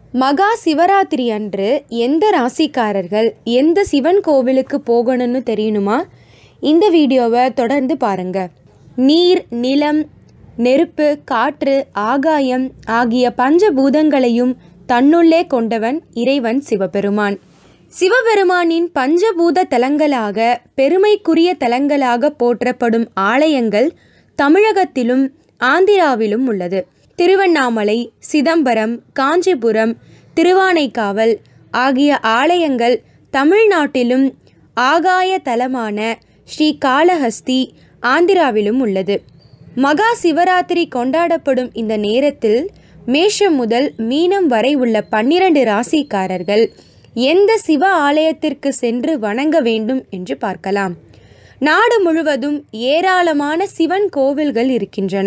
மகா சிவராத்திரி அன்று எந்த ராசிக்காரர்கள் எந்த சிவன் கோவிலுக்கு போகணும்னு தெரியணுமா இந்த வீடியோவை தொடர்ந்து பாருங்க நீர் நிலம் நெருப்பு காற்று ஆகாயம் ஆகிய பஞ்சபூதங்களையும் தன்னுள்ளே கொண்டவன் இறைவன் சிவபெருமான் சிவபெருமானின் பஞ்சபூத தலங்களாக பெருமைக்குரிய தலங்களாக போற்றப்படும் ஆலயங்கள் தமிழகத்திலும் ஆந்திராவிலும் உள்ளது திருவண்ணாமலை சிதம்பரம் காஞ்சிபுரம் திருவானைக்காவல் ஆகிய ஆலயங்கள் தமிழ்நாட்டிலும் ஆகாய தலமான ஸ்ரீ காளஹஸ்தி ஆந்திராவிலும் உள்ளது மகா சிவராத்திரி கொண்டாடப்படும் இந்த நேரத்தில் மேஷம் முதல் மீனம் வரை உள்ள பன்னிரண்டு ராசிக்காரர்கள் எந்த சிவ ஆலயத்திற்கு சென்று வணங்க வேண்டும் என்று பார்க்கலாம் நாடு முழுவதும் ஏராளமான சிவன் கோவில்கள் இருக்கின்றன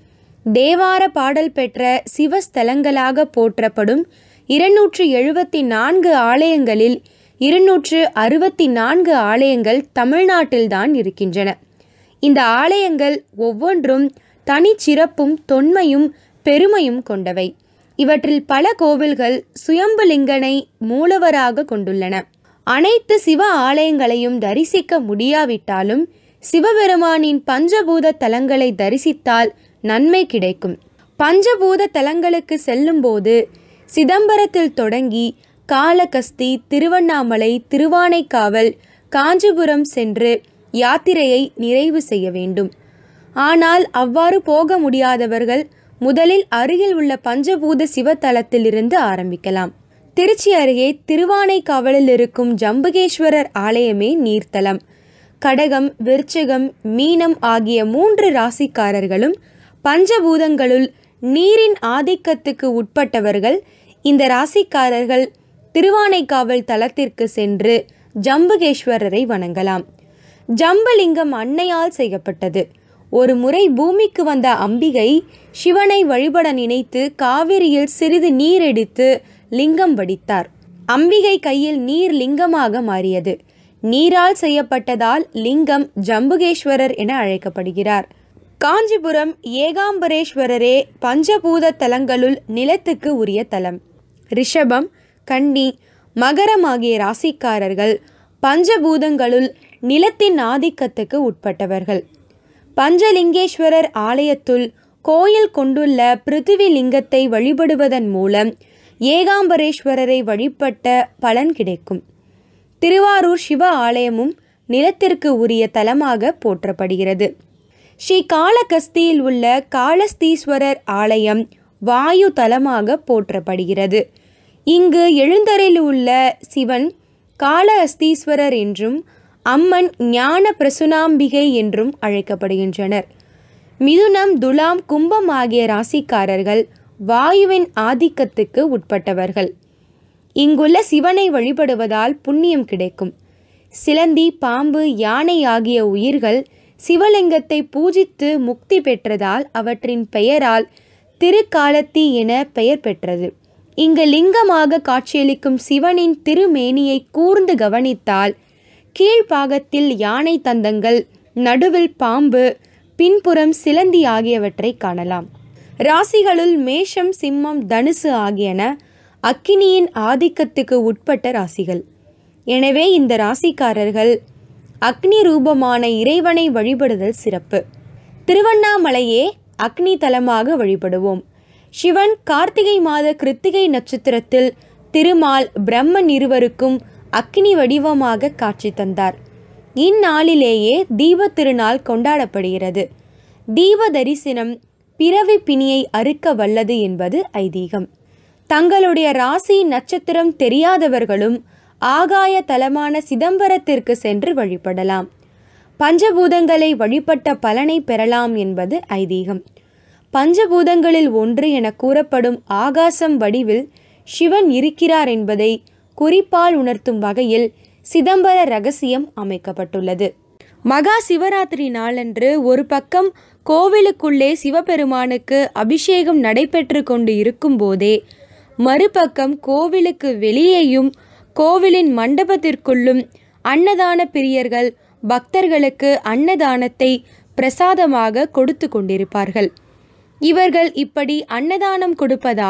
தேவார பாடல் பெற்ற சிவஸ்தலங்களாக போற்றப்படும் இருநூற்று எழுபத்தி நான்கு ஆலயங்களில் இருநூற்று அறுபத்தி நான்கு ஆலயங்கள் தமிழ்நாட்டில்தான் இருக்கின்றன இந்த ஆலயங்கள் ஒவ்வொன்றும் தனிச்சிறப்பும் தொன்மையும் பெருமையும் கொண்டவை இவற்றில் பல கோவில்கள் சுயம்புலிங்கனை மூலவராக கொண்டுள்ளன அனைத்து சிவ ஆலயங்களையும் தரிசிக்க முடியாவிட்டாலும் சிவபெருமானின் பஞ்சபூத தலங்களை தரிசித்தால் நன்மை கிடைக்கும் பஞ்சபூத தலங்களுக்கு செல்லும்போது சிதம்பரத்தில் தொடங்கி காளகஸ்தி திருவண்ணாமலை திருவானைக்காவல் காஞ்சிபுரம் சென்று யாத்திரையை நிறைவு செய்ய வேண்டும் ஆனால் அவ்வாறு போக முடியாதவர்கள் முதலில் அருகில் உள்ள பஞ்சபூத சிவத்தலத்திலிருந்து ஆரம்பிக்கலாம் திருச்சி அருகே திருவானைக்காவலில் இருக்கும் ஜம்புகேஸ்வரர் ஆலயமே நீர்த்தலம் கடகம் விருச்சகம் மீனம் ஆகிய மூன்று ராசிக்காரர்களும் பஞ்சபூதங்களுள் நீரின் ஆதிக்கத்துக்கு உட்பட்டவர்கள் இந்த ராசிக்காரர்கள் திருவானைக்காவல் தலத்திற்கு சென்று ஜம்புகேஸ்வரரை வணங்கலாம் ஜம்பலிங்கம் அன்னையால் செய்யப்பட்டது ஒரு முறை பூமிக்கு வந்த அம்பிகை சிவனை வழிபட நினைத்து காவிரியில் சிறிது நீர் எடுத்து லிங்கம் வடித்தார் அம்பிகை கையில் நீர் லிங்கமாக மாறியது நீரால் செய்யப்பட்டதால் லிங்கம் ஜம்புகேஸ்வரர் என அழைக்கப்படுகிறார் காஞ்சிபுரம் ஏகாம்பரேஸ்வரரே பஞ்சபூத தலங்களுள் நிலத்துக்கு உரிய தலம் ரிஷபம் கன்னி மகரம் ஆகிய ராசிக்காரர்கள் பஞ்சபூதங்களுள் நிலத்தின் ஆதிக்கத்துக்கு உட்பட்டவர்கள் பஞ்சலிங்கேஸ்வரர் ஆலயத்துள் கோயில் கொண்டுள்ள பிருத்திவி லிங்கத்தை வழிபடுவதன் மூலம் ஏகாம்பரேஸ்வரரை வழிபட்ட பலன் கிடைக்கும் திருவாரூர் சிவ ஆலயமும் நிலத்திற்கு உரிய தலமாக போற்றப்படுகிறது ஸ்ரீ காளகஸ்தியில் உள்ள காளஸ்தீஸ்வரர் ஆலயம் வாயு தலமாக போற்றப்படுகிறது இங்கு எழுந்தரில் உள்ள சிவன் காளஹஸ்தீஸ்வரர் என்றும் அம்மன் ஞான பிரசுனாம்பிகை என்றும் அழைக்கப்படுகின்றனர் மிதுனம் துலாம் கும்பம் ஆகிய ராசிக்காரர்கள் வாயுவின் ஆதிக்கத்துக்கு உட்பட்டவர்கள் இங்குள்ள சிவனை வழிபடுவதால் புண்ணியம் கிடைக்கும் சிலந்தி பாம்பு யானை ஆகிய உயிர்கள் சிவலிங்கத்தை பூஜித்து முக்தி பெற்றதால் அவற்றின் பெயரால் திருக்காலத்தி என பெயர் பெற்றது இங்கு லிங்கமாக காட்சியளிக்கும் சிவனின் திருமேனியை கூர்ந்து கவனித்தால் கீழ்ப்பாகத்தில் யானை தந்தங்கள் நடுவில் பாம்பு பின்புறம் சிலந்தி ஆகியவற்றை காணலாம் ராசிகளுள் மேஷம் சிம்மம் தனுசு ஆகியன அக்கினியின் ஆதிக்கத்துக்கு உட்பட்ட ராசிகள் எனவே இந்த ராசிக்காரர்கள் அக்னி ரூபமான இறைவனை வழிபடுதல் சிறப்பு திருவண்ணாமலையே அக்னி தலமாக வழிபடுவோம் சிவன் கார்த்திகை மாத கிருத்திகை நட்சத்திரத்தில் திருமால் பிரம்மன் இருவருக்கும் அக்னி வடிவமாக காட்சி தந்தார் இந்நாளிலேயே தீப திருநாள் கொண்டாடப்படுகிறது தீப தரிசனம் பிறவி பிணியை அறுக்க வல்லது என்பது ஐதீகம் தங்களுடைய ராசி நட்சத்திரம் தெரியாதவர்களும் ஆகாய தலமான சிதம்பரத்திற்கு சென்று வழிபடலாம் பஞ்சபூதங்களை வழிபட்ட பலனை பெறலாம் என்பது ஐதீகம் பஞ்சபூதங்களில் ஒன்று என கூறப்படும் ஆகாசம் வடிவில் சிவன் இருக்கிறார் என்பதை குறிப்பால் உணர்த்தும் வகையில் சிதம்பர ரகசியம் அமைக்கப்பட்டுள்ளது மகா சிவராத்திரி நாளன்று ஒரு பக்கம் கோவிலுக்குள்ளே சிவபெருமானுக்கு அபிஷேகம் நடைபெற்று கொண்டு இருக்கும்போதே மறுபக்கம் கோவிலுக்கு வெளியேயும் கோவிலின் மண்டபத்திற்குள்ளும் அன்னதான பிரியர்கள் பக்தர்களுக்கு அன்னதானத்தை பிரசாதமாக கொடுத்து கொண்டிருப்பார்கள் இவர்கள் இப்படி அன்னதானம் கொடுப்பதால்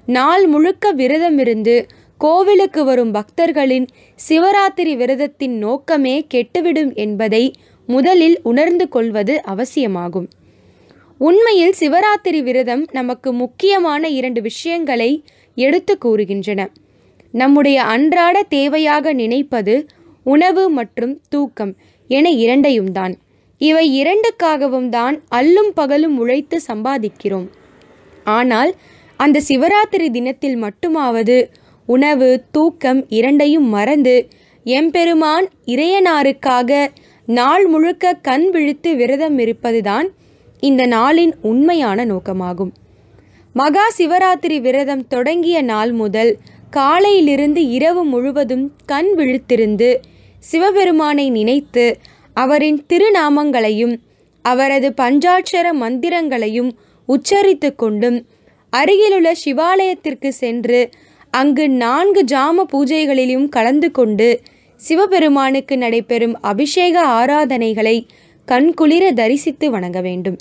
நாள் முழுக்க விரதமிருந்து கோவிலுக்கு வரும் பக்தர்களின் சிவராத்திரி விரதத்தின் நோக்கமே கெட்டுவிடும் என்பதை முதலில் உணர்ந்து கொள்வது அவசியமாகும் உண்மையில் சிவராத்திரி விரதம் நமக்கு முக்கியமான இரண்டு விஷயங்களை எடுத்து கூறுகின்றன நம்முடைய அன்றாட தேவையாக நினைப்பது உணவு மற்றும் தூக்கம் என இரண்டையும் தான் இவை இரண்டுக்காகவும் தான் அல்லும் பகலும் உழைத்து சம்பாதிக்கிறோம் ஆனால் அந்த சிவராத்திரி தினத்தில் மட்டுமாவது உணவு தூக்கம் இரண்டையும் மறந்து எம்பெருமான் இறையனாருக்காக நாள் முழுக்க கண் விழித்து விரதம் இருப்பதுதான் இந்த நாளின் உண்மையான நோக்கமாகும் மகா சிவராத்திரி விரதம் தொடங்கிய நாள் முதல் காலையிலிருந்து இரவு முழுவதும் கண் விழித்திருந்து சிவபெருமானை நினைத்து அவரின் திருநாமங்களையும் அவரது பஞ்சாட்சர மந்திரங்களையும் உச்சரித்து கொண்டும் அருகிலுள்ள சிவாலயத்திற்கு சென்று அங்கு நான்கு ஜாம பூஜைகளிலும் கலந்து கொண்டு சிவபெருமானுக்கு நடைபெறும் அபிஷேக ஆராதனைகளை கண்குளிர தரிசித்து வணங்க வேண்டும்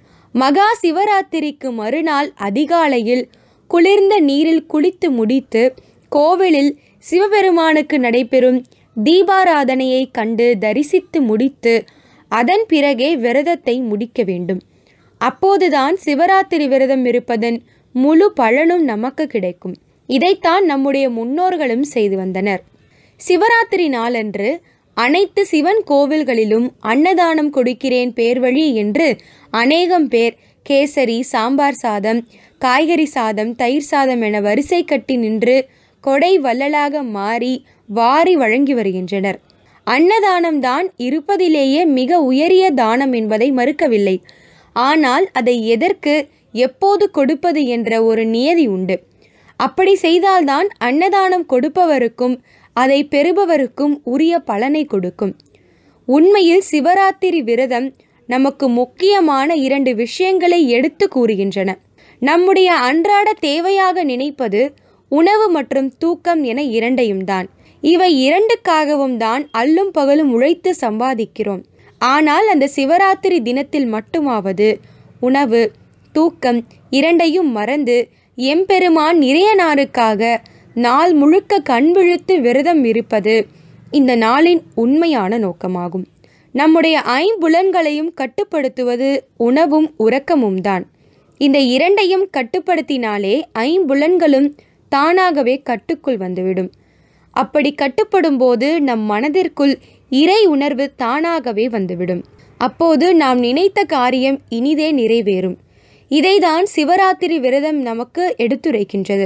மகா சிவராத்திரிக்கு மறுநாள் அதிகாலையில் குளிர்ந்த நீரில் குளித்து முடித்து கோவிலில் சிவபெருமானுக்கு நடைபெறும் தீபாராதனையை கண்டு தரிசித்து முடித்து அதன் பிறகே விரதத்தை முடிக்க வேண்டும் அப்போதுதான் சிவராத்திரி விரதம் இருப்பதன் முழு பலனும் நமக்கு கிடைக்கும் இதைத்தான் நம்முடைய முன்னோர்களும் செய்து வந்தனர் சிவராத்திரி நாளன்று அனைத்து சிவன் கோவில்களிலும் அன்னதானம் கொடுக்கிறேன் பேர்வழி என்று அநேகம் பேர் கேசரி சாம்பார் சாதம் காய்கறி சாதம் தயிர் சாதம் என வரிசை கட்டி நின்று கொடை வள்ளலாக மாறி வாரி வழங்கி வருகின்றனர் அன்னதானம் தான் இருப்பதிலேயே மிக உயரிய தானம் என்பதை மறுக்கவில்லை ஆனால் அதை எதற்கு எப்போது கொடுப்பது என்ற ஒரு நியதி உண்டு அப்படி செய்தால்தான் அன்னதானம் கொடுப்பவருக்கும் அதை பெறுபவருக்கும் உரிய பலனை கொடுக்கும் உண்மையில் சிவராத்திரி விரதம் நமக்கு முக்கியமான இரண்டு விஷயங்களை எடுத்து கூறுகின்றன நம்முடைய அன்றாட தேவையாக நினைப்பது உணவு மற்றும் தூக்கம் என இரண்டையும் தான் இவை இரண்டுக்காகவும் தான் அல்லும் பகலும் உழைத்து சம்பாதிக்கிறோம் ஆனால் அந்த சிவராத்திரி தினத்தில் மட்டுமாவது உணவு தூக்கம் இரண்டையும் மறந்து எம்பெருமான் நிறையனாருக்காக நாள் முழுக்க கண் விழித்து விரதம் இருப்பது இந்த நாளின் உண்மையான நோக்கமாகும் நம்முடைய ஐம்புலன்களையும் கட்டுப்படுத்துவது உணவும் உறக்கமும் தான் இந்த இரண்டையும் கட்டுப்படுத்தினாலே ஐம்புலன்களும் தானாகவே கட்டுக்குள் வந்துவிடும் அப்படி கட்டுப்படும் போது நம் மனதிற்குள் இறை உணர்வு தானாகவே வந்துவிடும் அப்போது நாம் நினைத்த காரியம் இனிதே நிறைவேறும் இதைதான் சிவராத்திரி விரதம் நமக்கு எடுத்துரைக்கின்றது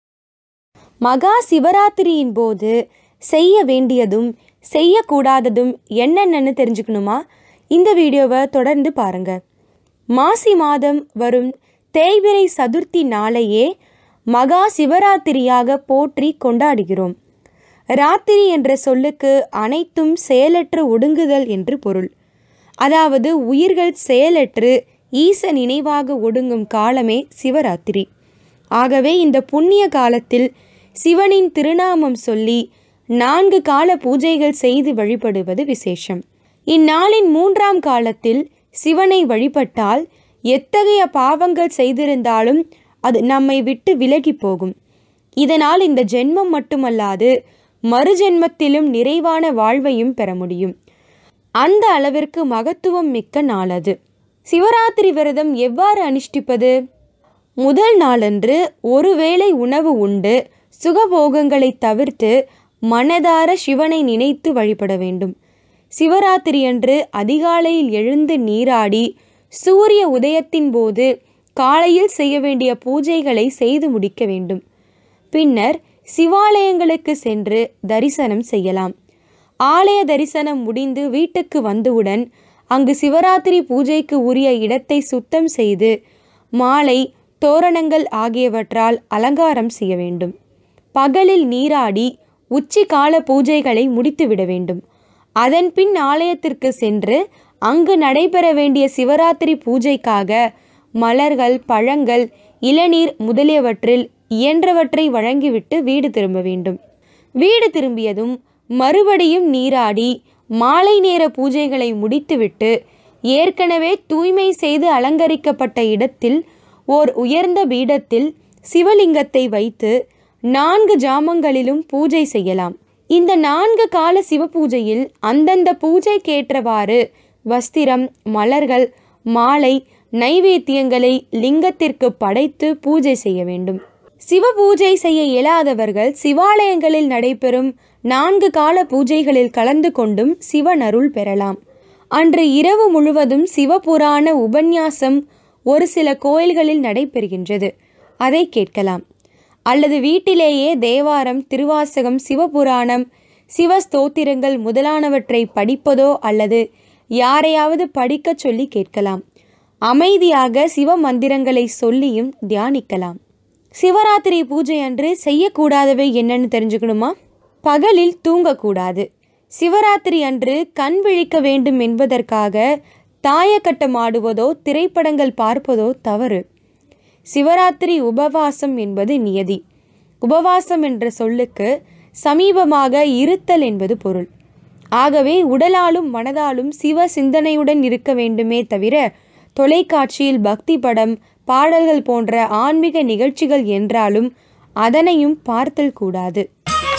மகா சிவராத்திரியின் போது செய்ய வேண்டியதும் செய்யக்கூடாததும் என்னென்னு தெரிஞ்சுக்கணுமா இந்த வீடியோவை தொடர்ந்து பாருங்க மாசி மாதம் வரும் தேய்பிரை சதுர்த்தி நாளையே மகா சிவராத்திரியாக போற்றி கொண்டாடுகிறோம் ராத்திரி என்ற சொல்லுக்கு அனைத்தும் செயலற்று ஒடுங்குதல் என்று பொருள் அதாவது உயிர்கள் செயலற்று ஈச நினைவாக ஒடுங்கும் காலமே சிவராத்திரி ஆகவே இந்த புண்ணிய காலத்தில் சிவனின் திருநாமம் சொல்லி நான்கு கால பூஜைகள் செய்து வழிபடுவது விசேஷம் இந்நாளின் மூன்றாம் காலத்தில் சிவனை வழிபட்டால் எத்தகைய பாவங்கள் செய்திருந்தாலும் அது நம்மை விட்டு விலகி போகும் இதனால் இந்த ஜென்மம் மட்டுமல்லாது மறுஜென்மத்திலும் நிறைவான வாழ்வையும் பெற முடியும் அந்த அளவிற்கு மகத்துவம் மிக்க நாள் அது சிவராத்திரி விரதம் எவ்வாறு அனுஷ்டிப்பது முதல் நாளன்று ஒருவேளை உணவு உண்டு சுகபோகங்களை தவிர்த்து மனதார சிவனை நினைத்து வழிபட வேண்டும் சிவராத்திரி அன்று அதிகாலையில் எழுந்து நீராடி சூரிய உதயத்தின் போது காலையில் செய்ய வேண்டிய பூஜைகளை செய்து முடிக்க வேண்டும் பின்னர் சிவாலயங்களுக்கு சென்று தரிசனம் செய்யலாம் ஆலய தரிசனம் முடிந்து வீட்டுக்கு வந்தவுடன் அங்கு சிவராத்திரி பூஜைக்கு உரிய இடத்தை சுத்தம் செய்து மாலை தோரணங்கள் ஆகியவற்றால் அலங்காரம் செய்ய வேண்டும் பகலில் நீராடி உச்சி கால பூஜைகளை முடித்துவிட வேண்டும் அதன்பின் ஆலயத்திற்கு சென்று அங்கு நடைபெற வேண்டிய சிவராத்திரி பூஜைக்காக மலர்கள் பழங்கள் இளநீர் முதலியவற்றில் இயன்றவற்றை வழங்கிவிட்டு வீடு திரும்ப வேண்டும் வீடு திரும்பியதும் மறுபடியும் நீராடி மாலை நேர பூஜைகளை முடித்துவிட்டு ஏற்கனவே தூய்மை செய்து அலங்கரிக்கப்பட்ட இடத்தில் ஓர் உயர்ந்த பீடத்தில் சிவலிங்கத்தை வைத்து நான்கு ஜாமங்களிலும் பூஜை செய்யலாம் இந்த நான்கு கால சிவபூஜையில் அந்தந்த பூஜைக்கேற்றவாறு வஸ்திரம் மலர்கள் மாலை நைவேத்தியங்களை லிங்கத்திற்கு படைத்து பூஜை செய்ய வேண்டும் சிவபூஜை செய்ய இயலாதவர்கள் சிவாலயங்களில் நடைபெறும் நான்கு கால பூஜைகளில் கலந்து கொண்டும் சிவனருள் பெறலாம் அன்று இரவு முழுவதும் சிவபுராண உபன்யாசம் ஒரு சில கோயில்களில் நடைபெறுகின்றது அதை கேட்கலாம் அல்லது வீட்டிலேயே தேவாரம் திருவாசகம் சிவபுராணம் சிவஸ்தோத்திரங்கள் முதலானவற்றை படிப்பதோ அல்லது யாரையாவது படிக்கச் சொல்லி கேட்கலாம் அமைதியாக சிவ மந்திரங்களை சொல்லியும் தியானிக்கலாம் சிவராத்திரி பூஜை அன்று செய்யக்கூடாதவை என்னன்னு தெரிஞ்சுக்கணுமா பகலில் தூங்கக்கூடாது சிவராத்திரி அன்று கண் விழிக்க வேண்டும் என்பதற்காக தாயக்கட்டம் ஆடுவதோ திரைப்படங்கள் பார்ப்பதோ தவறு சிவராத்திரி உபவாசம் என்பது நியதி உபவாசம் என்ற சொல்லுக்கு சமீபமாக இருத்தல் என்பது பொருள் ஆகவே உடலாலும் மனதாலும் சிவ சிந்தனையுடன் இருக்க வேண்டுமே தவிர தொலைக்காட்சியில் பக்தி படம் பாடல்கள் போன்ற ஆன்மீக நிகழ்ச்சிகள் என்றாலும் அதனையும் பார்த்தல் கூடாது